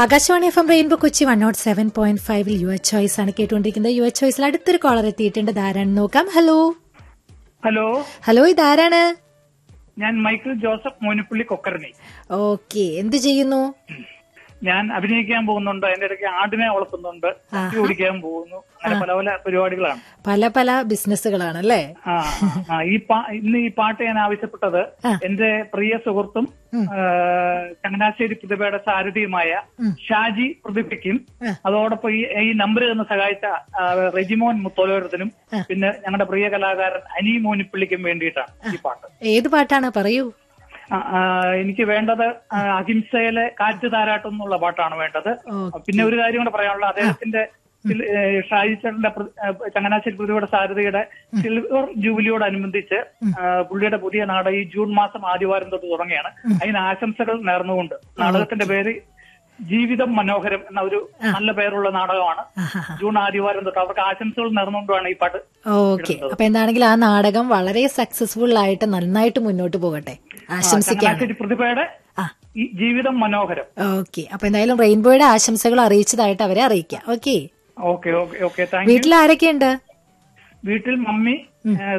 Akashvani F M rainbow Kochi one nought seven point ഫൈവിൽ your choice ആണ് കേട്ടുകൊണ്ടിരിക്കുന്നത് യുവർ ചോയ്സിൽ അടുത്തൊരു കോളർ എത്തിയിട്ടുണ്ട് ഇതാരാണ് നോക്കാം ഹലോ ഹലോ ഹലോ ഇതാരാണ് ഞാൻ Michael Joseph Monippally Kokkarani okay എന്ത് ചെയ്യുന്നു ഞാൻ അഭിനയിക്കാൻ പോകുന്നുണ്ട് അതിന്റെ ഇടയ്ക്ക് ആടിനെ വളർത്തുന്നുണ്ട് കത്തി ഓടിക്കാൻ പോകുന്നു അങ്ങനെ പല പല പരിപാടികളാണ് പല പല ബിസിനസ്സുകളാണ് അല്ലേ ആ ആ, ഈ പാ- ഇന്ന് ഈ പാട്ട് ഞാൻ ആവശ്യപ്പെട്ടത് ആ. എന്റെ പ്രിയ സുഹൃത്തും ആ, ചങ്ങനാശ്ശേരി പ്രതിഭയുടെ സാരഥിയുമായ ഷാജി പ്രതിഭയ്ക്കും ആ. അതോടൊപ്പം ഈ ഈ നമ്പർ എന്ന് സഹായിച്ച ആ, റെജിമോൻ മുത്തോലോരത്തിനും പിന്നെ ഞങ്ങളുടെ പ്രിയ കലാകാരൻ അനി മോനിപ്പള്ളിക്കും വേണ്ടിയിട്ടാണ് ഈ പാട്ട് ഏത് പാട്ടാണ് പറയൂ ആ, ആ, എനിക്ക് വേണ്ടത് ആ, അഹിംസയിലെ കാറ്റ് താരാട്ടം എന്നുള്ള പാട്ടാണ് വേണ്ടത് ഓ, പിന്നെ ഒരു കാര്യം കൂടെ പറയാനുള്ളത് അദ്ദേഹത്തിന്റെ സിൽ- ഏ, ഷാജി ചേട്ടന്റെ പ്ര- ഏ, ചങ്ങനാശ്ശേരി പ്രതിഭയുടെ സാരഥിയുടെ സിൽവർ ജൂബിലിയോടനുബന്ധിച്ച് ആ, പുള്ളിയുടെ പുതിയ നാടകം ഈ ജൂൺ മാസം ആദ്യവാരം തൊട്ട് തുടങ്ങിയാണ് അതിന് ആശംസകൾ നേർന്നുകൊണ്ട് നാടകത്തിന്റെ പേര് ജീവിതം മനോഹരം എന്ന ഒരു നല്ല പേരുള്ള നാടകമാണ് ആഹാഹാ. ജൂൺ ആദ്യവാരം തൊട്ട് അവർക്ക് ആശംസകൾ നേർന്നുകൊണ്ടാണ് ഈ പാട്ട് ഓക്കെ അപ്പൊ എന്താണെങ്കിലും ആ നാടകം വളരെ സക്സസ്ഫുൾ ആയിട്ട് നന്നായിട്ട് മുന്നോട്ട് പോകട്ടെ ആശംസിക്കാണ് ചങ്ങനാശ്ശേരി പ്രതിഭയുടെ ആ ഈ ജീവിതം മനോഹരം ഓക്കെ അപ്പൊ എന്തായാലും റെയിൻബോയുടെ ആശംസകൾ അറിയിച്ചതായിട്ട് അവരെ അറിയിക്കാം okay okay okay okay thank you വീട്ടിൽ ആരൊക്കെയുണ്ട് വീട്ടിൽ മമ്മി ഏ,